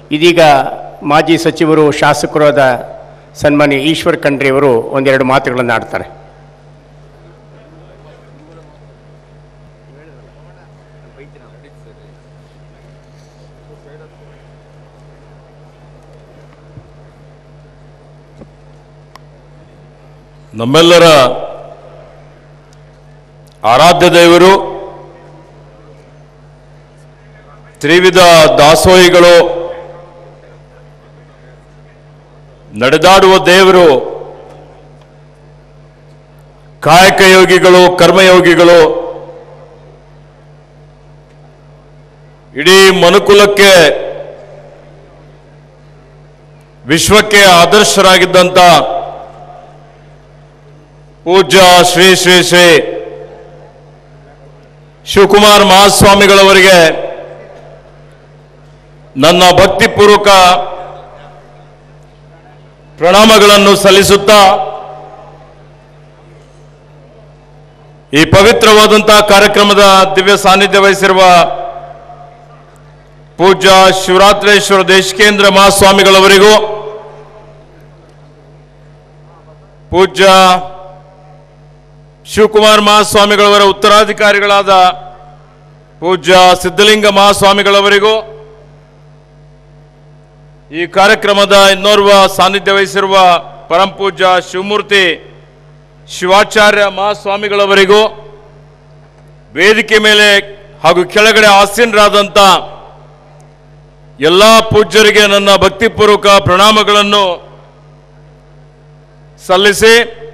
ಇದೀಗ ಮಾಜಿ ಸಚಿವರು ಶಾಸಕರಾದ ಸನ್ಮಾನ್ಯ ಈಶ್ವರ್ ಖಂಡ್ರೆ ಅವರು ಒಂದೆರಡು ಮಾತುಗಳನ್ನು ಆಡ್ತಾರೆ ನಮ್ಮೆಲ್ಲರ ಆರಾಧ್ಯ ದೇವರು ತ್ರಿವಿಧ ದಾಸೋಹಿಗಳು ನಡೆದಾಡುವ ದೇವರು ಕಾಯಕ ಯೋಗಿಗಳು ಕರ್ಮಯೋಗಿಗಳು ಇಡೀ ಮನುಕುಲಕ್ಕೆ ವಿಶ್ವಕ್ಕೆ ಆದರ್ಶರಾಗಿದ್ದಂಥ ಪೂಜ್ಯ ಶ್ರೀ ಶ್ರೀ ಶ್ರೀ ಶಿವಕುಮಾರ್ ಮಹಾಸ್ವಾಮಿಗಳವರಿಗೆ ನನ್ನ ಭಕ್ತಿಪೂರ್ವಕ ಪ್ರಣಾಮಗಳನ್ನು ಸಲ್ಲಿಸುತ್ತಾ ಈ ಪವಿತ್ರವಾದಂತಹ ಕಾರ್ಯಕ್ರಮದ ದಿವ್ಯ ಸಾನ್ನಿಧ್ಯ ವಹಿಸಿರುವ ಪೂಜ್ಯ ಶಿವರಾತ್ರೇಶ್ವರ ದೇಶಿಕೇಂದ್ರ ಮಹಾಸ್ವಾಮಿಗಳವರಿಗೂ ಪೂಜ್ಯ ಶಿವಕುಮಾರ್ ಮಹಾಸ್ವಾಮಿಗಳವರ ಉತ್ತರಾಧಿಕಾರಿಗಳಾದ ಪೂಜ್ಯ ಸಿದ್ಧಲಿಂಗ ಮಹಾಸ್ವಾಮಿಗಳವರಿಗೂ ಈ ಕಾರ್ಯಕ್ರಮದ ಇನ್ನೋರ್ವ ಸಾನ್ನಿಧ್ಯ ವಹಿಸಿರುವ ಪರಂ ಪೂಜ್ಯ ಶಿವಮೂರ್ತಿ ಶಿವಾಚಾರ್ಯ ಮಹಾಸ್ವಾಮಿಗಳವರಿಗೂ ವೇದಿಕೆ ಮೇಲೆ ಹಾಗೂ ಕೆಳಗಡೆ ಆಸೀನರಾದಂಥ ಎಲ್ಲ ಪೂಜ್ಯರಿಗೆ ನನ್ನ ಭಕ್ತಿಪೂರ್ವಕ ಪ್ರಣಾಮಗಳನ್ನು ಸಲ್ಲಿಸಿ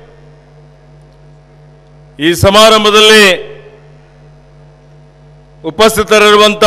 ಈ ಸಮಾರಂಭದಲ್ಲಿ ಉಪಸ್ಥಿತರಿರುವಂಥ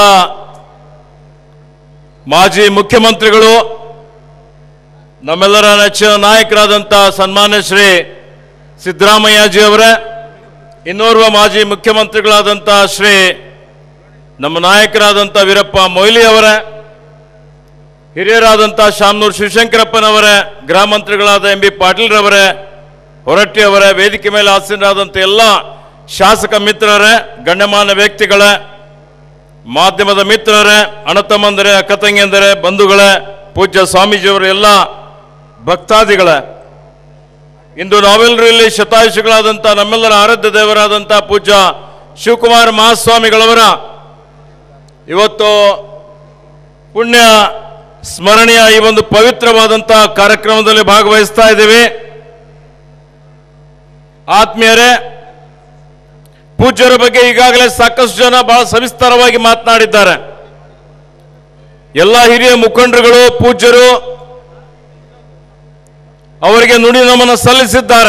ಮಾಜಿ ಮುಖ್ಯಮಂತ್ರಿಗಳು ನಮ್ಮೆಲ್ಲರ ನೆಚ್ಚಿನ ನಾಯಕರಾದಂಥ ಸನ್ಮಾನ್ಯ ಶ್ರೀ ಸಿದ್ದರಾಮಯ್ಯಜಿ ಅವರೇ ಇನ್ನೋರ್ವ ಮಾಜಿ ಮುಖ್ಯಮಂತ್ರಿಗಳಾದಂಥ ಶ್ರೀ ನಮ್ಮ ನಾಯಕರಾದಂಥ ವೀರಪ್ಪ ಮೊಯ್ಲಿ ಅವರೇ ಹಿರಿಯರಾದಂಥ ಶಾಮನೂರು ಶಿವಶಂಕರಪ್ಪನವರೇ ಗೃಹ ಮಂತ್ರಿಗಳಾದ ಎಂ ಬಿ ಪಾಟೀಲ್ರವರೇ ಹೊರಟ್ಟಿ ಅವರೇ ವೇದಿಕೆ ಮೇಲೆ ಆಸೀನರಾದಂಥ ಎಲ್ಲ ಶಾಸಕ ಮಿತ್ರರೇ ಗಣ್ಯಮಾನ್ಯ ವ್ಯಕ್ತಿಗಳೇ ಮಾಧ್ಯಮದ ಮಿತ್ರರೇ ಅಣ್ಣತಮ್ಮಂದರೇ ಅಕ್ಕ ತಂಗಿಯಂದರೇ ಬಂಧುಗಳೇ ಪೂಜ್ಯ ಸ್ವಾಮೀಜಿಯವರ ಎಲ್ಲ ಭಕ್ತಾದಿಗಳೇ ಇಂದು ನಾವೆಲ್ಲರೂ ಇಲ್ಲಿ ಶತಾಯುಷಿಗಳಾದಂಥ ನಮ್ಮೆಲ್ಲರ ಆರಾಧ್ಯ ದೇವರಾದಂಥ ಪೂಜ್ಯ ಶಿವಕುಮಾರ ಮಹಾಸ್ವಾಮಿಗಳವರ ಇವತ್ತು ಪುಣ್ಯ ಸ್ಮರಣೆಯ ಈ ಒಂದು ಪವಿತ್ರವಾದಂಥ ಕಾರ್ಯಕ್ರಮದಲ್ಲಿ ಭಾಗವಹಿಸ್ತಾ ಇದ್ದೀವಿ ಆತ್ಮೀಯರೇ ಪೂಜ್ಯರ ಬಗ್ಗೆ ಈಗಾಗಲೇ ಸಾಕಷ್ಟು ಜನ ಬಹಳ ಸವಿಸ್ತಾರವಾಗಿ ಮಾತನಾಡಿದ್ದಾರೆ ಎಲ್ಲ ಹಿರಿಯ ಮುಖಂಡರುಗಳು ಪೂಜ್ಯರು ಅವರಿಗೆ ನುಡಿ ನಮನ ಸಲ್ಲಿಸಿದ್ದಾರೆ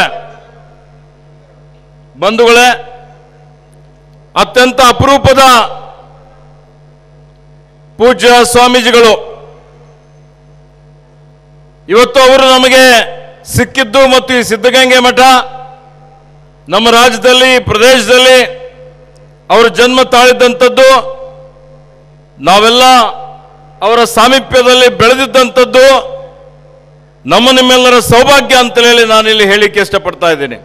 ಬಂಧುಗಳೇ ಅತ್ಯಂತ ಅಪರೂಪದ ಪೂಜ್ಯ ಸ್ವಾಮೀಜಿಗಳು ಇವತ್ತು ಅವರು ನಮಗೆ ಸಿಕ್ಕಿದ್ದು ಮತ್ತು ಈ ಸಿದ್ಧಗಂಗೆ ಮಠ ನಮ್ಮ ರಾಜ್ಯದಲ್ಲಿ ಈ ಪ್ರದೇಶದಲ್ಲಿ ಅವರು ಜನ್ಮ ತಾಳಿದ್ದಂಥದ್ದು ನಾವೆಲ್ಲ ಅವರ ಸಾಮೀಪ್ಯದಲ್ಲಿ ಬೆಳೆದಿದ್ದಂಥದ್ದು ನಮ್ಮ ನಿಮ್ಮೆಲ್ಲರ ಸೌಭಾಗ್ಯ ಅಂತ ಹೇಳಿ ನಾನಿಲ್ಲಿ ಹೇಳಿಕ್ಕೆ ಇಷ್ಟಪಡ್ತಾ ಇದ್ದೀನಿ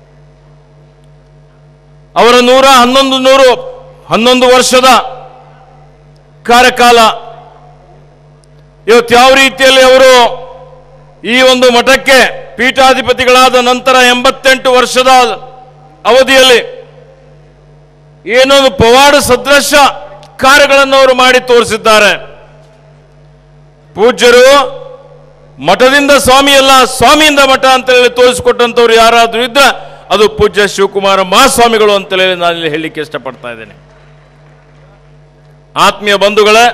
ಅವರ ನೂರ ಹನ್ನೊಂದು ನೂರು ಹನ್ನೊಂದು ವರ್ಷದ ಕಾರ್ಯಕಾಲ ಇವತ್ತು ಯಾವ ರೀತಿಯಲ್ಲಿ ಅವರು ಈ ಒಂದು ಮಠಕ್ಕೆ ಪೀಠಾಧಿಪತಿಗಳಾದ ನಂತರ ಎಂಬತ್ತೆಂಟು ವರ್ಷದ ಅವಧಿಯಲ್ಲಿ ಏನೊಂದು ಪವಾಡ ಸದೃಶ ಕಾರ್ಯಗಳನ್ನು ಅವರು ಮಾಡಿ ತೋರಿಸಿದ್ದಾರೆ ಪೂಜ್ಯರು ಮಠದಿಂದ ಸ್ವಾಮಿ ಅಲ್ಲ ಸ್ವಾಮಿಯಿಂದ ಮಠ ಅಂತ ಹೇಳಿ ತೋರಿಸಿಕೊಟ್ಟಂಥವ್ರು ಯಾರಾದರೂ ಇದ್ರೆ ಅದು ಪೂಜ್ಯ ಶಿವಕುಮಾರ ಮಹಾಸ್ವಾಮಿಗಳು ಅಂತ ಹೇಳಿ ನಾನು ಇಲ್ಲಿ ಹೇಳಲಿಕ್ಕೆ ಇಷ್ಟಪಡ್ತಾ ಇದ್ದೇನೆ ಆತ್ಮೀಯ ಬಂಧುಗಳೇ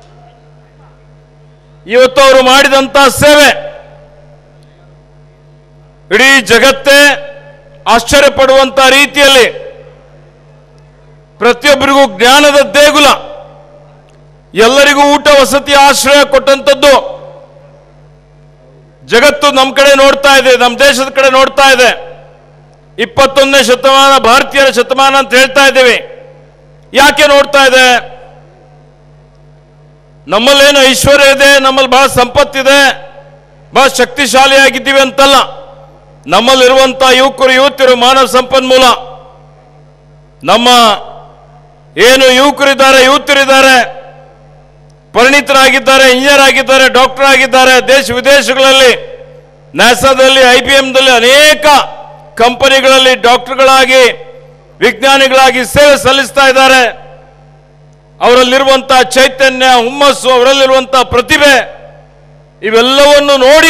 ಇವತ್ತು ಅವರು ಮಾಡಿದಂತ ಸೇವೆ ಇಡೀ ಜಗತ್ತೇ ಆಶ್ಚರ್ಯಪಡುವಂತ ರೀತಿಯಲ್ಲಿ ಪ್ರತಿಯೊಬ್ಬರಿಗೂ ಜ್ಞಾನದ ದೇಗುಲ ಎಲ್ಲರಿಗೂ ಊಟ ವಸತಿ ಆಶ್ರಯ ಕೊಟ್ಟಂಥದ್ದು ಜಗತ್ತು ನಮ್ಮ ಕಡೆ ನೋಡ್ತಾ ಇದೆ ನಮ್ಮ ದೇಶದ ಕಡೆ ನೋಡ್ತಾ ಇದೆ ಇಪ್ಪತ್ತೊಂದನೇ ಶತಮಾನ ಭಾರತೀಯರ ಶತಮಾನ ಅಂತ ಹೇಳ್ತಾ ಇದ್ದೀವಿ ಯಾಕೆ ನೋಡ್ತಾ ಇದೆ ನಮ್ಮಲ್ಲೇನು ಐಶ್ವರ್ಯ ಇದೆ ನಮ್ಮಲ್ಲಿ ಬಹಳ ಸಂಪತ್ತಿದೆ ಬಹಳ ಶಕ್ತಿಶಾಲಿಯಾಗಿದ್ದೀವಿ ಅಂತಲ್ಲ ನಮ್ಮಲ್ಲಿರುವಂಥ ಯುವಕರು ಯುವತಿಯರು ಮಾನವ ಸಂಪನ್ಮೂಲ ನಮ್ಮ ಏನು ಯುವಕರಿದ್ದಾರೆ ಯುವತಿಯರಿದ್ದಾರೆ ಪರಿಣಿತರಾಗಿದ್ದಾರೆ ಇಂಜಿನಿಯರ್ ಆಗಿದ್ದಾರೆ ಡಾಕ್ಟರ್ ಆಗಿದ್ದಾರೆ ದೇಶ ವಿದೇಶಗಳಲ್ಲಿ ನ್ಯಾಸಾದಲ್ಲಿ ಐ ಬಿ ಎಂದಲ್ಲಿ ಅನೇಕ ಕಂಪನಿಗಳಲ್ಲಿ ಡಾಕ್ಟರ್ಗಳಾಗಿ ವಿಜ್ಞಾನಿಗಳಾಗಿ ಸೇವೆ ಸಲ್ಲಿಸ್ತಾ ಇದ್ದಾರೆ ಅವರಲ್ಲಿರುವಂತಹ ಚೈತನ್ಯ ಹುಮ್ಮಸ್ಸು ಅವರಲ್ಲಿರುವಂತಹ ಪ್ರತಿಭೆ ಇವೆಲ್ಲವನ್ನು ನೋಡಿ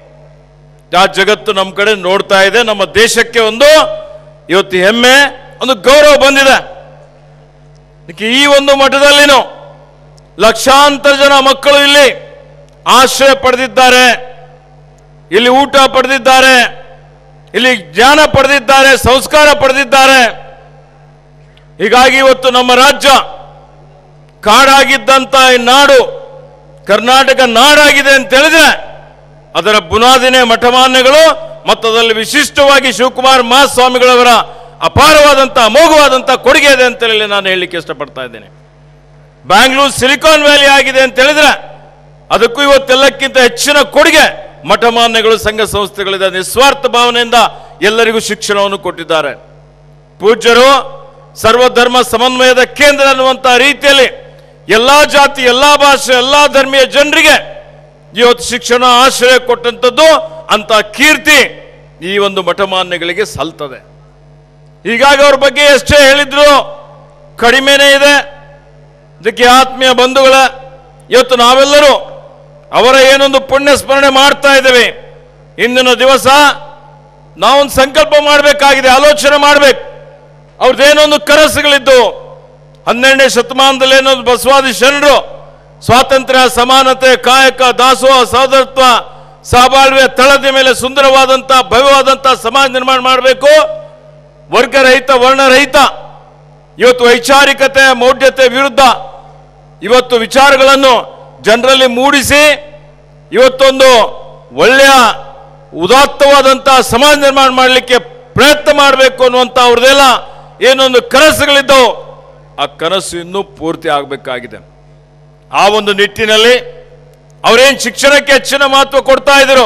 ಆ ಜಗತ್ತು ನಮ್ಮ ಕಡೆ ನೋಡ್ತಾ ಇದೆ ನಮ್ಮ ದೇಶಕ್ಕೆ ಒಂದು ಇವತ್ತು ಹೆಮ್ಮೆ ಒಂದು ಗೌರವ ಬಂದಿದೆ ಅದಕ್ಕೆ ಈ ಒಂದು ಮಠದಲ್ಲಿನೂ ಲಕ್ಷಾಂತರ ಜನ ಮಕ್ಕಳು ಇಲ್ಲಿ ಆಶ್ರಯ ಪಡೆದಿದ್ದಾರೆ ಇಲ್ಲಿ ಊಟ ಪಡೆದಿದ್ದಾರೆ ಇಲ್ಲಿ ಜ್ಞಾನ ಪಡೆದಿದ್ದಾರೆ ಸಂಸ್ಕಾರ ಪಡೆದಿದ್ದಾರೆ ಹೀಗಾಗಿ ಇವತ್ತು ನಮ್ಮ ರಾಜ್ಯ ಕಾಡಾಗಿದ್ದಂತ ಈ ನಾಡು ಕರ್ನಾಟಕ ನಾಡಾಗಿದೆ ಅಂತ ಹೇಳಿದ್ರೆ ಅದರ ಬುನಾದಿನೇ ಮಠಮಾನ್ಯಗಳು ಮತ್ತು ಅದರಲ್ಲಿ ವಿಶಿಷ್ಟವಾಗಿ ಶಿವಕುಮಾರ್ ಮಹಾಸ್ವಾಮಿಗಳವರ ಅಪಾರವಾದಂಥ ಅಮೋಘವಾದಂಥ ಕೊಡುಗೆ ಇದೆ ಅಂತ ಹೇಳಿ ನಾನು ಹೇಳಲಿಕ್ಕೆ ಇಷ್ಟಪಡ್ತಾ ಇದ್ದೇನೆ ಬ್ಯಾಂಗ್ಳೂರ್ ಸಿಲಿಕಾನ್ ವ್ಯಾಲಿ ಆಗಿದೆ ಅಂತ ಹೇಳಿದ್ರೆ ಅದಕ್ಕೂ ಇವತ್ತೆಲ್ಲಕ್ಕಿಂತ ಹೆಚ್ಚಿನ ಕೊಡುಗೆ ಮಠಮಾನ್ಯಗಳು ಸಂಘ ಸಂಸ್ಥೆಗಳಿದೆ ನಿಸ್ವಾರ್ಥ ಭಾವನೆಯಿಂದ ಎಲ್ಲರಿಗೂ ಶಿಕ್ಷಣವನ್ನು ಕೊಟ್ಟಿದ್ದಾರೆ ಪೂಜ್ಯರು ಸರ್ವಧರ್ಮ ಸಮನ್ವಯದ ಕೇಂದ್ರ ಅನ್ನುವಂಥ ರೀತಿಯಲ್ಲಿ ಎಲ್ಲಾ ಜಾತಿ ಎಲ್ಲಾ ಭಾಷೆ ಎಲ್ಲಾ ಧರ್ಮೀಯ ಜನರಿಗೆ ಇವತ್ತು ಶಿಕ್ಷಣ ಆಶ್ರಯ ಕೊಟ್ಟಂಥದ್ದು ಅಂತ ಕೀರ್ತಿ ಈ ಒಂದು ಮಠಮಾನ್ಯಗಳಿಗೆ ಸಲ್ತದೆ ಹೀಗಾಗಿ ಅವ್ರ ಬಗ್ಗೆ ಎಷ್ಟೇ ಹೇಳಿದ್ರು ಕಡಿಮೆನೇ ಇದೆ ಅದಕ್ಕೆ ಆತ್ಮೀಯ ಬಂಧುಗಳ ಇವತ್ತು ನಾವೆಲ್ಲರೂ ಅವರ ಏನೊಂದು ಪುಣ್ಯ ಸ್ಮರಣೆ ಮಾಡ್ತಾ ಇದ್ದೇವೆ ಇಂದಿನ ದಿವಸ ನಾವೊಂದು ಸಂಕಲ್ಪ ಮಾಡಬೇಕಾಗಿದೆ ಆಲೋಚನೆ ಮಾಡಬೇಕು ಅವ್ರದ್ದೇನೊಂದು ಕನಸುಗಳಿದ್ದು ಹನ್ನೆರಡನೇ ಶತಮಾನದಲ್ಲಿ ಏನೊಂದು ಬಸವಾದಿ ಶರಣರು ಸ್ವಾತಂತ್ರ್ಯ ಸಮಾನತೆ ಕಾಯಕ ದಾಸೋಹ ಸಹೋದರತ್ವ ಸಹಬಾಳ್ವೆ ತಳದ ಮೇಲೆ ಸುಂದರವಾದಂಥ ಭವ್ಯವಾದಂಥ ಸಮಾಜ ನಿರ್ಮಾಣ ಮಾಡಬೇಕು ವರ್ಗರಹಿತ ವರ್ಣರಹಿತ ಇವತ್ತು ವೈಚಾರಿಕತೆ ಮೌಢ್ಯತೆ ವಿರುದ್ಧ ಇವತ್ತು ವಿಚಾರಗಳನ್ನು ಜನರಲ್ಲಿ ಮೂಡಿಸಿ ಇವತ್ತೊಂದು ಒಳ್ಳೆಯ ಉದಾತ್ತವಾದಂಥ ಸಮಾಜ ನಿರ್ಮಾಣ ಮಾಡಲಿಕ್ಕೆ ಪ್ರಯತ್ನ ಮಾಡಬೇಕು ಅನ್ನುವಂಥ ಅವ್ರದ್ದೆಲ್ಲ ಏನೊಂದು ಕನಸುಗಳಿದ್ದವು ಆ ಕನಸು ಇನ್ನೂ ಪೂರ್ತಿ ಆಗಬೇಕಾಗಿದೆ ಆ ಒಂದು ನಿಟ್ಟಿನಲ್ಲಿ ಅವರೇನು ಶಿಕ್ಷಣಕ್ಕೆ ಹೆಚ್ಚಿನ ಮಹತ್ವ ಕೊಡ್ತಾ ಇದ್ರು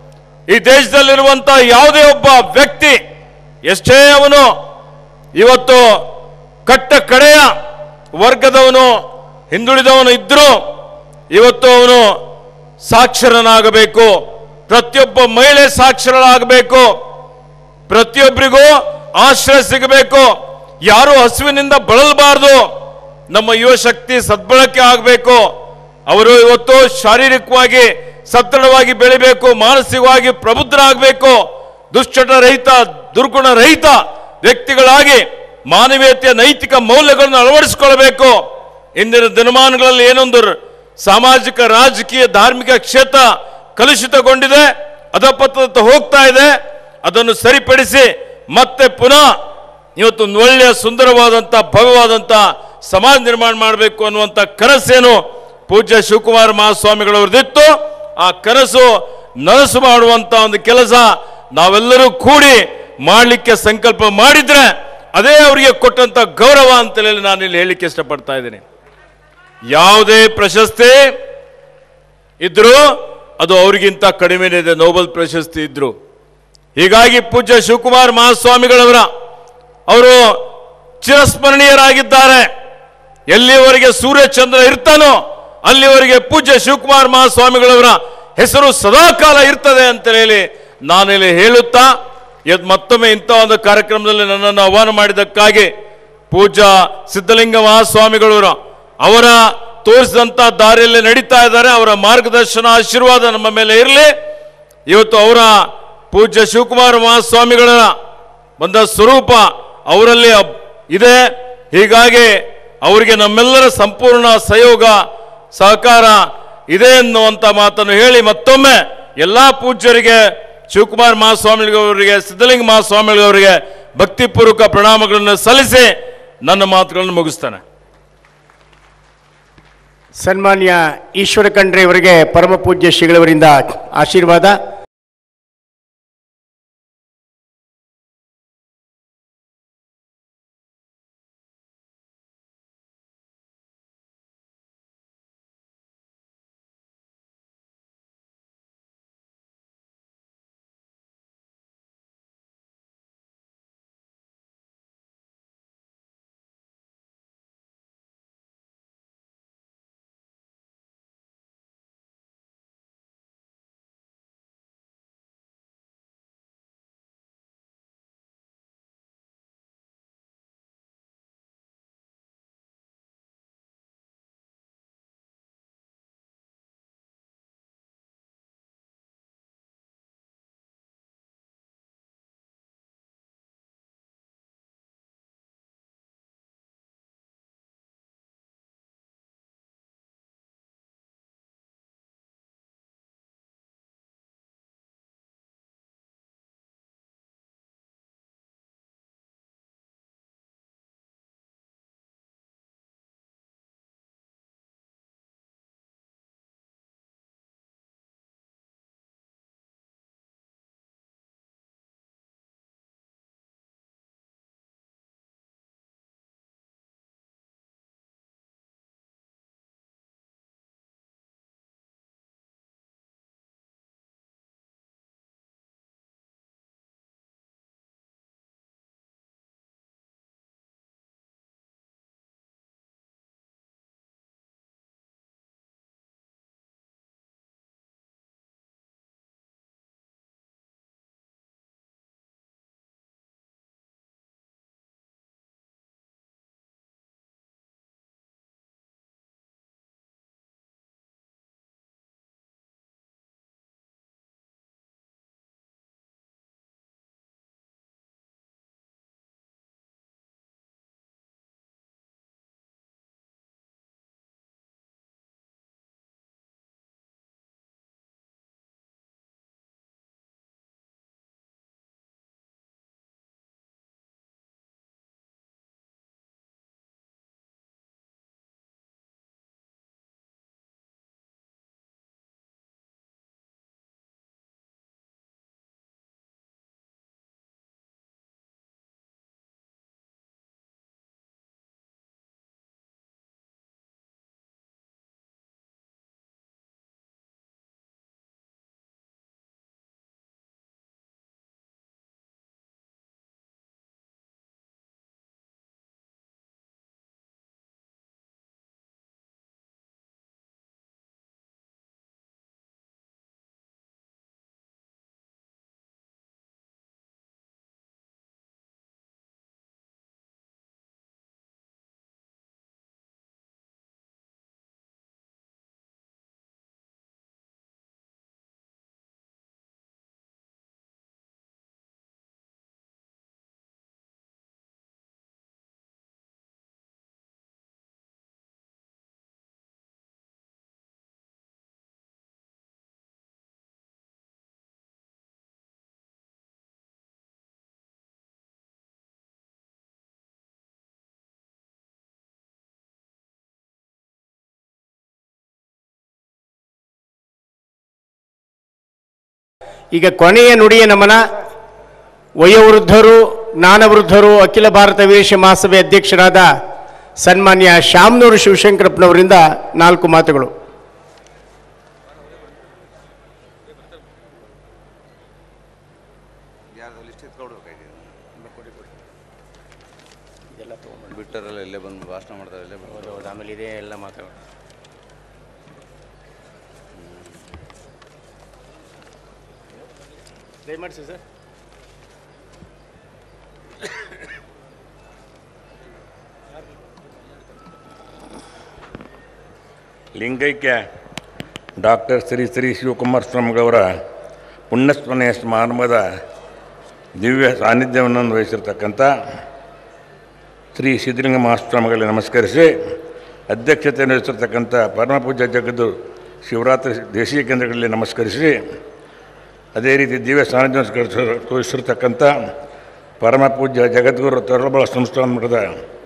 ಈ ದೇಶದಲ್ಲಿರುವಂತಹ ಯಾವುದೇ ಒಬ್ಬ ವ್ಯಕ್ತಿ ಎಷ್ಟೇ ಅವನು ಇವತ್ತು ಕಟ್ಟ ಕಡೆಯ ವರ್ಗದವನು ಹಿಂದುಳಿದವನು ಇದ್ರೂ ಇವತ್ತು ಅವನು ಸಾಕ್ಷರನಾಗಬೇಕು ಪ್ರತಿಯೊಬ್ಬ ಮಹಿಳೆ ಸಾಕ್ಷರಳಾಗಬೇಕು ಪ್ರತಿಯೊಬ್ಬರಿಗೂ ಆಶ್ರಯ ಸಿಗಬೇಕು ಯಾರು ಹಸುವಿನಿಂದ ಬಳಲಬಾರದು ನಮ್ಮ ಯುವ ಶಕ್ತಿ ಸದ್ಬಳಕೆ ಆಗಬೇಕು ಅವರು ಇವತ್ತು ಶಾರೀರಿಕವಾಗಿ ಸದೃಢವಾಗಿ ಬೆಳಿಬೇಕು ಮಾನಸಿಕವಾಗಿ ಪ್ರಬುದ್ಧರಾಗಬೇಕು ದುಶ್ಚಟ ರಹಿತ ದುರ್ಗುಣ ರಹಿತ ವ್ಯಕ್ತಿಗಳಾಗಿ ಮಾನವೀಯತೆಯ ನೈತಿಕ ಮೌಲ್ಯಗಳನ್ನು ಅಳವಡಿಸಿಕೊಳ್ಳಬೇಕು ಇಂದಿನ ದಿನಮಾನಗಳಲ್ಲಿ ಏನೊಂದು ರ- ಸಾಮಾಜಿಕ ರಾಜಕೀಯ ಧಾರ್ಮಿಕ ಕ್ಷೇತ್ರ ಕಲುಷಿತಗೊಂಡಿದೆ ಅಧಪತದತ್ತ ಹೋಗ್ತಾ ಇದೆ ಅದನ್ನು ಸರಿಪಡಿಸಿ ಮತ್ತೆ ಪುನಃ ಇವತ್ತು ಒಂದು ಒಳ್ಳೆಯ ಸುಂದರವಾದಂಥ ಭವ್ಯವಾದಂಥ ಸಮಾಜ ನಿರ್ಮಾಣ ಮಾಡಬೇಕು ಅನ್ನುವಂಥ ಕನಸೇನು ಪೂಜ್ಯ ಶಿವಕುಮಾರ ಮಹಾಸ್ವಾಮಿಗಳವ್ರದ್ದಿತ್ತು ಆ ಕನಸು ನನಸು ಮಾಡುವಂತ ಒಂದು ಕೆಲಸ ನಾವೆಲ್ಲರೂ ಕೂಡಿ ಮಾಡಲಿಕ್ಕೆ ಸಂಕಲ್ಪ ಮಾಡಿದ್ರೆ ಅದೇ ಅವರಿಗೆ ಕೊಟ್ಟಂತ ಗೌರವ ಅಂತ ಹೇಳಿ ನಾನು ಇಲ್ಲಿ ಹೇಳಲಿಕ್ಕೆ ಇಷ್ಟಪಡ್ತಾ ಇದ್ದೀನಿ ಯಾವುದೇ ಪ್ರಶಸ್ತಿ ಇದ್ರು ಅದು ಅವರಿಗಿಂತ ಕಡಿಮೆನೇ ಇದೆ ನೋಬೆಲ್ ಪ್ರಶಸ್ತಿ ಇದ್ರು ಹೀಗಾಗಿ ಪೂಜ್ಯ ಶಿವಕುಮಾರ್ ಮಹಾಸ್ವಾಮಿಗಳವರ ಅವರು ಚಿರಸ್ಮರಣೀಯರಾಗಿದ್ದಾರೆ ಎಲ್ಲಿವರೆಗೆ ಸೂರ್ಯಚಂದ್ರ ಇರ್ತಾನೋ ಅಲ್ಲಿವರೆಗೆ ಪೂಜ್ಯ ಶಿವಕುಮಾರ್ ಮಹಾಸ್ವಾಮಿಗಳವರ ಹೆಸರು ಸದಾಕಾಲ ಇರ್ತದೆ ಅಂತ ಹೇಳಿ ನಾನಿಲ್ಲಿ ಹೇಳುತ್ತಾ ಇವತ್ತು ಮತ್ತೊಮ್ಮೆ ಇಂಥ ಒಂದು ಕಾರ್ಯಕ್ರಮದಲ್ಲಿ ನನ್ನನ್ನು ಆಹ್ವಾನ ಮಾಡಿದ್ದಕ್ಕಾಗಿ ಪೂಜ್ಯ ಸಿದ್ಧಲಿಂಗ ಮಹಾಸ್ವಾಮಿಗಳವರ ಅವರ ತೋರಿಸಿದಂಥ ದಾರಿಯಲ್ಲಿ ನಡೀತಾ ಇದ್ದಾರೆ ಅವರ ಮಾರ್ಗದರ್ಶನ ಆಶೀರ್ವಾದ ನಮ್ಮ ಮೇಲೆ ಇರಲಿ ಇವತ್ತು ಅವರ ಪೂಜ್ಯ ಶಿವಕುಮಾರ ಮಹಾಸ್ವಾಮಿಗಳ ಬಂದ ಸ್ವರೂಪ ಅವರಲ್ಲಿ ಅಬ್- ಇದೆ ಹೀಗಾಗಿ ಅವರಿಗೆ ನಮ್ಮೆಲ್ಲರ ಸಂಪೂರ್ಣ ಸಹಯೋಗ ಸಹಕಾರ ಇದೆ ಎನ್ನುವಂತ ಮಾತನ್ನು ಹೇಳಿ ಮತ್ತೊಮ್ಮೆ ಎಲ್ಲಾ ಪೂಜ್ಯರಿಗೆ ಶಿವಕುಮಾರ್ ಮಹಾಸ್ವಾಮಿಗಳವರಿಗೆ ಸಿದ್ಧಲಿಂಗ ಮಹಾಸ್ವಾಮಿಗಳವರಿಗೆ ಭಕ್ತಿಪೂರ್ವಕ ಪ್ರಣಾಮಗಳನ್ನು ಸಲ್ಲಿಸಿ ನನ್ನ ಮಾತುಗಳನ್ನು ಮುಗಿಸ್ತೇನೆ ಸನ್ಮಾನ್ಯ ಈಶ್ವರ ಖಂಡ್ರೆ ಅವರಿಗೆ ಪರಮ ಪೂಜ್ಯ ಶ್ರೀಗಳವರಿಂದ ಆಶೀರ್ವಾದ ಈಗ ಕೊನೆಯ ನುಡಿಯ ನಮನ ವಯೋವೃದ್ಧರು ಜ್ಞಾನವೃದ್ಧರು ಅಖಿಲ ಭಾರತ ವೀರಶ ಮಹಾಸಭೆ ಅಧ್ಯಕ್ಷರಾದ ಸನ್ಮಾನ್ಯ ಶಾಮನೂರು ಶಿವಶಂಕರಪ್ಪನವರಿಂದ ನಾಲ್ಕು ಮಾತುಗಳು ಯಾರ್ದು ಲಿಸ್ಟ್ ಎತ್ಕೊಡ್ಬೇಕಾಗಿದೆ ಬಿಟ್ಟರೆಲ್ಲ ಇಲ್ಲೇ ಬಂದು ಭಾಷಣ ಮಾಡ್ತಾರೆ ಇಲ್ಲೇ ಬಂದು ಆಮೇಲೆ ಇದೇ ಎಲ್ಲ ಮಾತುಗಳು ದಯಮಾಡಿಸಿ ಸರ್ ಲಿಂಗೈಕ್ಯ ಡಾಕ್ಟರ್ ಶ್ರೀ ಶ್ರೀ ಶಿವಕುಮಾರ ಸ್ವಾಮಿಗಳವರ ಪುಣ್ಯಸ್ಮರಣೆಯ ಸಮಾರಂಭದ ದಿವ್ಯ ಸಾನ್ನಿಧ್ಯವನ್ನು ವಹಿಸಿರ್ತಕ್ಕಂಥ ಶ್ರೀ ಸಿದ್ಧಲಿಂಗ ಮಹಾಸ್ವಾಮಿಗಳಿಗೆ ನಮಸ್ಕರಿಸಿ ಅಧ್ಯಕ್ಷತೆಯನ್ನು ವಹಿಸಿರ್ತಕ್ಕಂಥ ಪರಮಪೂಜ್ಯ ಜಗದ್ದು ಶಿವರಾತ್ರಿ ದೇಶೀಯ ಕೇಂದ್ರಗಳಲ್ಲಿ ನಮಸ್ಕರಿಸಿ ಅದೇ ರೀತಿ ದಿವ್ಯ ಸಾನ್ನಿಧ್ಯ ತೋರಿಸಿರ್ತಕ್ಕಂಥ ಪರಮಪೂಜ್ಯ ಜಗದ್ಗುರು ತರಳಬಳ ಸಂಸ್ಥಾನ ಮಠದ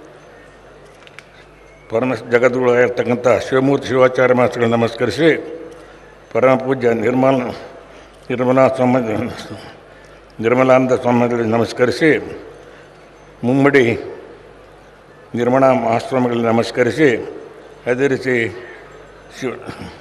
ಪರಮ ಜಗದ್ಗುರುಗಳಾಗಿರ್ತಕ್ಕಂಥ ಶಿವಮೂರ್ತಿ ಶಿವಾಚಾರ್ಯ ಮಾಸ್ಟರ್ಗಳನ್ನು ನಮಸ್ಕರಿಸಿ ಪರಮ ಪೂಜ್ಯ ನಿರ್ಮಲ ನಿರ್ಮಲಾ ಸ್ವಾಮಿ ನಿರ್ಮಲಾನಂದ ಸ್ವಾಮಿಗಳಿಗೆ ನಮಸ್ಕರಿಸಿ ಮುಮ್ಮಡಿ ನಿರ್ಮಲಾ ಮಹಾಸ್ವಾಮಿಗಳಿಗೆ ನಮಸ್ಕರಿಸಿ ಅದೇ ರೀತಿ ಶಿವ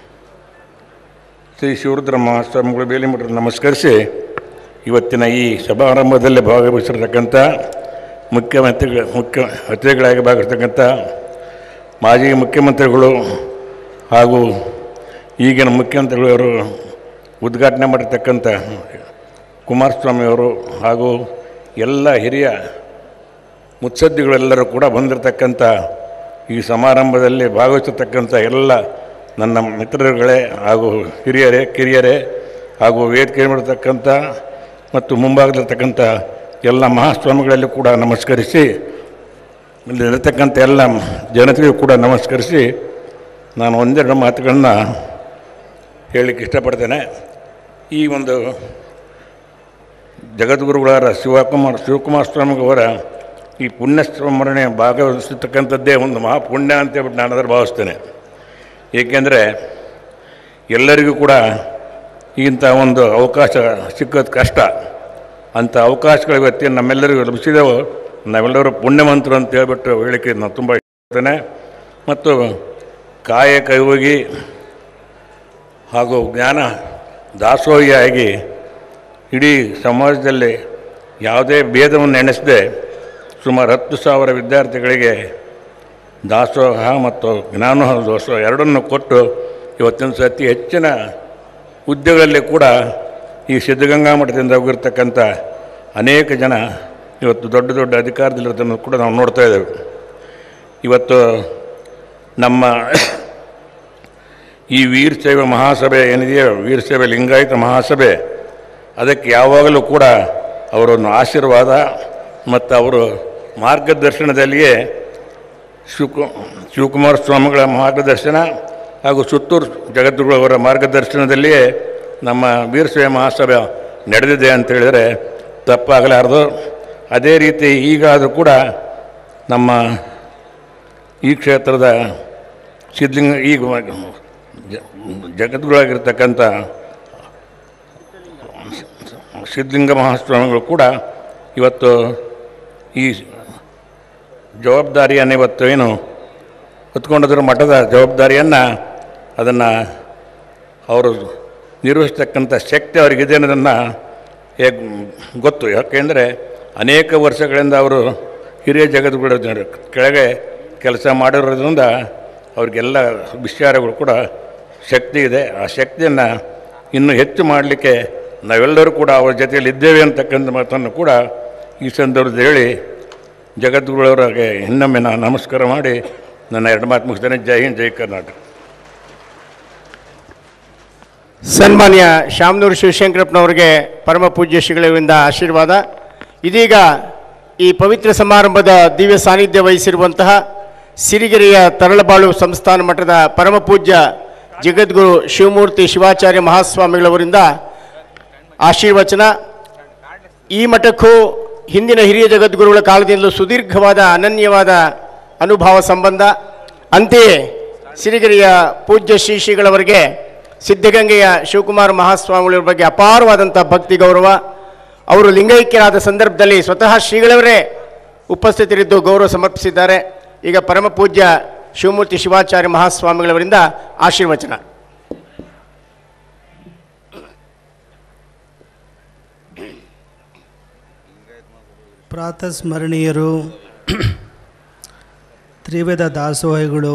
ಶ್ರೀ ಶಿವರುದ್ರ ಮಹಾಸ್ವಾಮಿಗಳು ಬೇಲಿಮಠರು ನಮಸ್ಕರಿಸಿ ಇವತ್ತಿನ ಈ ಸಮಾರಂಭದಲ್ಲಿ ಭಾಗವಹಿಸಿರ್ತಕ್ಕಂಥ ಮುಖ್ಯಮಂತ್ರಿಗಳ ಮುಖ್ಯ ಅತಿಥಿಗಳಾಗಿ ಭಾಗವಹಿಸ್ತಕ್ಕಂಥ ಮಾಜಿ ಮುಖ್ಯಮಂತ್ರಿಗಳು ಹಾಗೂ ಈಗಿನ ಮುಖ್ಯಮಂತ್ರಿಗಳವರು ಉದ್ಘಾಟನೆ ಮಾಡಿರ್ತಕ್ಕಂಥ ಕುಮಾರಸ್ವಾಮಿಯವರು ಹಾಗೂ ಎಲ್ಲ ಹಿರಿಯ ಮುತ್ಸದ್ದಿಗಳೆಲ್ಲರೂ ಕೂಡ ಬಂದಿರತಕ್ಕಂಥ ಈ ಸಮಾರಂಭದಲ್ಲಿ ಭಾಗವಹಿಸಿರ್ತಕ್ಕಂಥ ಎಲ್ಲ ನನ್ನ ಮಿತ್ರರುಗಳೇ ಹಾಗೂ ಹಿರಿಯರೇ ಕಿರಿಯರೇ ಹಾಗೂ ವೇದಿಕೆ ಮಾಡಿರ್ತಕ್ಕಂಥ ಮತ್ತು ಮುಂಭಾಗದಲ್ಲಿರ್ತಕ್ಕಂಥ ಎಲ್ಲ ಮಹಾಸ್ವಾಮಿಗಳಲ್ಲಿ ಕೂಡ ನಮಸ್ಕರಿಸಿ ಇಲ್ಲಿರತಕ್ಕಂಥ ಎಲ್ಲ ಜನತೆಗೂ ಕೂಡ ನಮಸ್ಕರಿಸಿ ನಾನು ಒಂದೆರಡು ಮಾತುಗಳನ್ನ ಹೇಳಲಿಕ್ಕೆ ಇಷ್ಟಪಡ್ತೇನೆ ಈ ಒಂದು ಜಗದ್ಗುರುಗಳಾದ ಶಿವಕುಮಾರ್ ಶಿವಕುಮಾರ ಸ್ವಾಮಿಗಳವರ ಈ ಪುಣ್ಯ ಸ್ಮರಣೆ ಭಾಗವಹಿಸತಕ್ಕಂಥದ್ದೇ ಒಂದು ಮಹಾಪುಣ್ಯ ಅಂತೇಳ್ಬಿಟ್ಟು ನಾನು ಅದರ ಭಾವಿಸ್ತೇನೆ ಏಕೆಂದರೆ ಎಲ್ಲರಿಗೂ ಕೂಡ ಇಂಥ ಒಂದು ಅವಕಾಶ ಸಿಕ್ಕೋದು ಕಷ್ಟ ಅಂಥ ಅವಕಾಶಗಳು ಇವತ್ತಿನ ನಮ್ಮೆಲ್ಲರಿಗೂ ಲಭಿಸಿದೆವು ನಾವೆಲ್ಲರೂ ಪುಣ್ಯವಂತರು ಅಂತ ಹೇಳ್ಬಿಟ್ಟು ಹೇಳಿಕೆ ನಾನು ತುಂಬ ಇಷ್ಟಪಡ್ತೇನೆ ಮತ್ತು ಕಾಯ ಕೈಹೋಗಿ ಹಾಗೂ ಜ್ಞಾನ ದಾಸೋಹಿಯಾಗಿ ಇಡೀ ಸಮಾಜದಲ್ಲಿ ಯಾವುದೇ ಭೇದವನ್ನು ಎಣಿಸದೆ ಸುಮಾರು ಹತ್ತು ಸಾವಿರ ವಿದ್ಯಾರ್ಥಿಗಳಿಗೆ ದಾಸೋಹ ಮತ್ತು ಜ್ಞಾನೋಹ ದೋಸೋಹ ಎರಡನ್ನು ಕೊಟ್ಟು ಇವತ್ತಿನ ಅತಿ ಹೆಚ್ಚಿನ ಹುದ್ದೆಗಳಲ್ಲಿ ಕೂಡ ಈ ಸಿದ್ಧಗಂಗಾ ಮಠದಿಂದ ಹೋಗಿರ್ತಕ್ಕಂಥ ಅನೇಕ ಜನ ಇವತ್ತು ದೊಡ್ಡ ದೊಡ್ಡ ಅಧಿಕಾರದಲ್ಲಿರೋದನ್ನು ಕೂಡ ನಾವು ನೋಡ್ತಾ ಇದ್ದೇವೆ ಇವತ್ತು ನಮ್ಮ ಈ ವೀರ ಸೇವೆ ಮಹಾಸಭೆ ಏನಿದೆಯೋ ವೀರ ಸೇವೆ ಲಿಂಗಾಯತ ಮಹಾಸಭೆ ಅದಕ್ಕೆ ಯಾವಾಗಲೂ ಕೂಡ ಅವರನ್ನು ಆಶೀರ್ವಾದ ಮತ್ತು ಅವರು ಮಾರ್ಗದರ್ಶನದಲ್ಲಿಯೇ ಶಿವಕು ಶಿವಕುಮಾರ ಸ್ವಾಮಿಗಳ ಮಾರ್ಗದರ್ಶನ ಹಾಗೂ ಸುತ್ತೂರು ಜಗದ್ಗುರುಗಳವರ ಮಾರ್ಗದರ್ಶನದಲ್ಲಿಯೇ ನಮ್ಮ ವೀರಶೈವ ಮಹಾಸಭೆ ನಡೆದಿದೆ ಅಂತ ಹೇಳಿದರೆ ತಪ್ಪಾಗಲಾರದು ಅದೇ ರೀತಿ ಈಗಾದರೂ ಕೂಡ ನಮ್ಮ ಈ ಕ್ಷೇತ್ರದ ಸಿದ್ಧಲಿಂಗ ಈಗ ಜ- ಜಗದ್ಗುರುಗಳಾಗಿರ್ತಕ್ಕಂಥ ಸಿದ್ಧಲಿಂಗ ಮಹಾಸ್ವಾಮಿಗಳು ಕೂಡ ಇವತ್ತು ಈ ಜವಾಬ್ದಾರಿಯನ್ನು ಇವತ್ತು ಏನು ಹೊತ್ಕೊಂಡಿದ್ರು ಮಠದ ಜವಾಬ್ದಾರಿಯನ್ನು ಅದನ್ನು ಅವರು ನಿರ್ವಹಿಸ್ತಕ್ಕಂಥ ಶಕ್ತಿ ಅವರಿಗಿದೆ ಅನ್ನೋದನ್ನು ಹೇಗೆ ಗೊತ್ತು ಯಾಕೆಂದರೆ ಅನೇಕ ವರ್ಷಗಳಿಂದ ಅವರು ಹಿರಿಯ ಜಗದ್ಗುರು ಜನರು ಕೆಳಗೆ ಕೆಲಸ ಮಾಡಿರೋದ್ರಿಂದ ಅವ್ರಿಗೆಲ್ಲ ವಿಚಾರಗಳು ಕೂಡ ಶಕ್ತಿ ಇದೆ ಆ ಶಕ್ತಿಯನ್ನು ಇನ್ನೂ ಹೆಚ್ಚು ಮಾಡಲಿಕ್ಕೆ ನಾವೆಲ್ಲರೂ ಕೂಡ ಅವ್ರ ಜೊತೆಯಲ್ಲಿ ಇದ್ದೇವೆ ಅಂತಕ್ಕಂಥ ಮಾತನ್ನು ಕೂಡ ಈ ಸಂದರ್ಭದಲ್ಲಿ ಹೇಳಿ ಜಗದ್ಗುರುವವರಿಗೆ ಇನ್ನೊಮ್ಮೆ ನಾನು ನಮಸ್ಕಾರ ಮಾಡಿ ನನ್ನ ಎರಡು ಮಾತು ಮುಗಿಸ್ತೇನೆ ಜೈ ಹಿಂದ್ ಜೈ ಕರ್ನಾಟಕ ಸನ್ಮಾನ್ಯ ಶಾಮನೂರು ಶಿವಶಂಕರಪ್ಪನವರಿಗೆ ಪರಮ ಪೂಜ್ಯ ಶ್ರೀಗಳಿಂದ ಆಶೀರ್ವಾದ ಇದೀಗ ಈ ಪವಿತ್ರ ಸಮಾರಂಭದ ದಿವ್ಯ ಸಾನ್ನಿಧ್ಯ ವಹಿಸಿರುವಂತಹ ಸಿರಿಗೆರೆಯ ತರಳಬಾಳು ಸಂಸ್ಥಾನ ಮಠದ ಪರಮ ಪೂಜ್ಯ ಜಗದ್ಗುರು ಶಿವಮೂರ್ತಿ ಶಿವಾಚಾರ್ಯ ಮಹಾಸ್ವಾಮಿಗಳವರಿಂದ ಆಶೀರ್ವಚನ ಈ ಮಠಕ್ಕೂ ಹಿಂದಿನ ಹಿರಿಯ ಜಗದ್ಗುರುಗಳ ಕಾಲದಿಂದಲೂ ಸುದೀರ್ಘವಾದ ಅನನ್ಯವಾದ ಅನುಭವ ಸಂಬಂಧ ಅಂತೆಯೇ ಸಿರಿಗೆರೆಯ ಪೂಜ್ಯ ಶ್ರೀ ಶ್ರೀಗಳವರಿಗೆ ಸಿದ್ಧಗಂಗೆಯ ಶಿವಕುಮಾರ ಮಹಾಸ್ವಾಮಿಗಳ ಬಗ್ಗೆ ಅಪಾರವಾದಂಥ ಭಕ್ತಿ ಗೌರವ ಅವರು ಲಿಂಗೈಕ್ಯರಾದ ಸಂದರ್ಭದಲ್ಲಿ ಸ್ವತಃ ಶ್ರೀಗಳವರೇ ಉಪಸ್ಥಿತರಿದ್ದು ಗೌರವ ಸಮರ್ಪಿಸಿದ್ದಾರೆ ಈಗ ಪರಮ ಪೂಜ್ಯ ಶಿವಮೂರ್ತಿ ಶಿವಾಚಾರ್ಯ ಮಹಾಸ್ವಾಮಿಗಳವರಿಂದ ಆಶೀರ್ವಚನ ಪ್ರಾತಸ್ಮರಣೀಯರು ತ್ರಿವೇದ ದಾಸೋಹಿಗಳು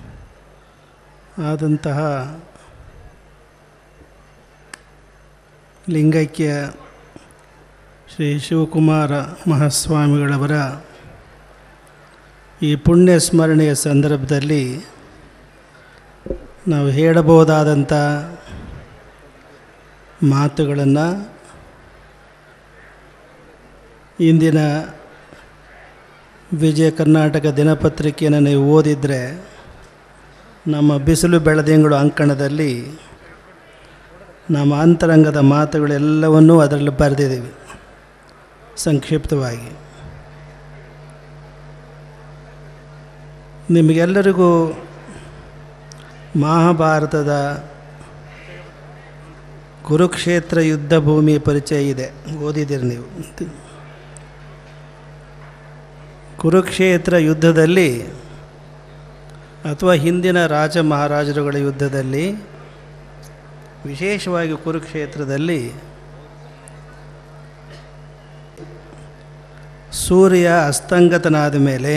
ಆದಂತಹ ಲಿಂಗೈಕ್ಯ ಶ್ರೀ ಶಿವಕುಮಾರ ಮಹಾಸ್ವಾಮಿಗಳವರ ಈ ಪುಣ್ಯ ಸ್ಮರಣೆಯ ಸಂದರ್ಭದಲ್ಲಿ ನಾವು ಹೇಳಬಹುದಾದಂಥ ಮಾತುಗಳನ್ನು ಇಂದಿನ ವಿಜಯ ಕರ್ನಾಟಕ ದಿನಪತ್ರಿಕೆಯನ್ನು ನೀವು ಓದಿದರೆ ನಮ್ಮ ಬಿಸಿಲು ಬೆಳದಿಂಗಳು ಅಂಕಣದಲ್ಲಿ ನಮ್ಮ ಅಂತರಂಗದ ಮಾತುಗಳೆಲ್ಲವನ್ನೂ ಅದರಲ್ಲಿ ಬರೆದಿದ್ದೀವಿ ಸಂಕ್ಷಿಪ್ತವಾಗಿ ನಿಮಗೆಲ್ಲರಿಗೂ ಮಹಾಭಾರತದ ಕುರುಕ್ಷೇತ್ರ ಯುದ್ಧ ಭೂಮಿ ಪರಿಚಯ ಇದೆ ಓದಿದ್ದೀರಿ ನೀವು ಕುರುಕ್ಷೇತ್ರ ಯುದ್ಧದಲ್ಲಿ ಅಥವಾ ಹಿಂದಿನ ರಾಜ ಮಹಾರಾಜರುಗಳ ಯುದ್ಧದಲ್ಲಿ ವಿಶೇಷವಾಗಿ ಕುರುಕ್ಷೇತ್ರದಲ್ಲಿ ಸೂರ್ಯ ಅಸ್ತಂಗತನಾದ ಮೇಲೆ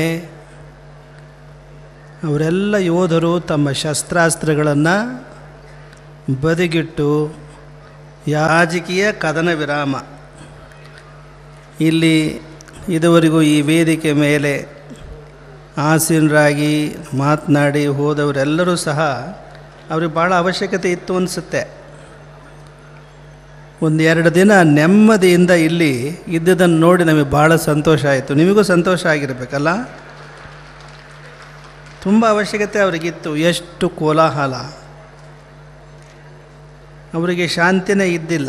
ಅವರೆಲ್ಲ ಯೋಧರು ತಮ್ಮ ಶಸ್ತ್ರಾಸ್ತ್ರಗಳನ್ನು ಬದಿಗಿಟ್ಟು ಯಾಜಕೀಯ ಕದನ ವಿರಾಮ ಇಲ್ಲಿ ಇದುವರೆಗೂ ಈ ವೇದಿಕೆ ಮೇಲೆ ಆಸೀನರಾಗಿ ಮಾತನಾಡಿ ಹೋದವರೆಲ್ಲರೂ ಸಹ ಅವ್ರಿಗೆ ಭಾಳ ಅವಶ್ಯಕತೆ ಇತ್ತು ಅನಿಸುತ್ತೆ ಒಂದು ಎರಡು ದಿನ ನೆಮ್ಮದಿಯಿಂದ ಇಲ್ಲಿ ಇದ್ದುದನ್ನು ನೋಡಿ ನಮಗೆ ಭಾಳ ಸಂತೋಷ ಆಯಿತು ನಿಮಗೂ ಸಂತೋಷ ಆಗಿರಬೇಕಲ್ಲ ತುಂಬ ಅವಶ್ಯಕತೆ ಅವರಿಗಿತ್ತು ಎಷ್ಟು ಕೋಲಾಹಲ ಅವರಿಗೆ ಶಾಂತಿನೇ ಇದ್ದಿಲ್ಲ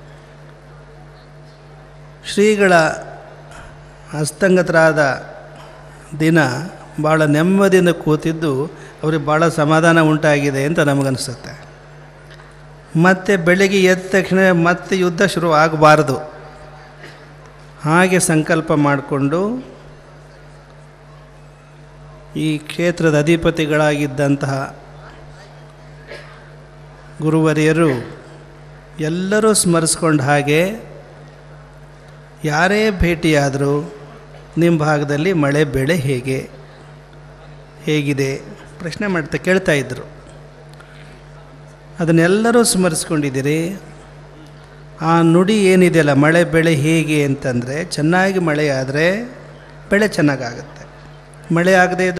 ಶ್ರೀಗಳ ಹಸ್ತಂಗತರಾದ ದಿನ ಭಾಳ ನೆಮ್ಮದಿಯಿಂದ ಕೂತಿದ್ದು ಅವ್ರಿಗೆ ಭಾಳ ಸಮಾಧಾನ ಉಂಟಾಗಿದೆ ಅಂತ ನಮಗನ್ನಿಸುತ್ತೆ ಮತ್ತು ಬೆಳಿಗ್ಗೆ ಎದ್ದ ತಕ್ಷಣ ಮತ್ತೆ ಯುದ್ಧ ಶುರು ಆಗಬಾರ್ದು ಹಾಗೆ ಸಂಕಲ್ಪ ಮಾಡಿಕೊಂಡು ಈ ಕ್ಷೇತ್ರದ ಅಧಿಪತಿಗಳಾಗಿದ್ದಂತಹ ಗುರುವರಿಯರು ಎಲ್ಲರೂ ಸ್ಮರಿಸ್ಕೊಂಡ ಹಾಗೆ ಯಾರೇ ಭೇಟಿಯಾದರೂ ನಿಮ್ಮ ಭಾಗದಲ್ಲಿ ಮಳೆ ಬೆಳೆ ಹೇಗೆ ಹೇಗಿದೆ ಪ್ರಶ್ನೆ ಮಾಡ್ತಾ ಕೇಳ್ತಾ ಇದ್ದರು ಅದನ್ನೆಲ್ಲರೂ ಸ್ಮರಿಸ್ಕೊಂಡಿದ್ದೀರಿ ಆ ನುಡಿ ಏನಿದೆಯಲ್ಲ ಮಳೆ ಬೆಳೆ ಹೇಗೆ ಅಂತಂದರೆ ಚೆನ್ನಾಗಿ ಮಳೆ ಆದರೆ ಬೆಳೆ ಚೆನ್ನಾಗಾಗುತ್ತೆ ಮಳೆ ಆಗದೆ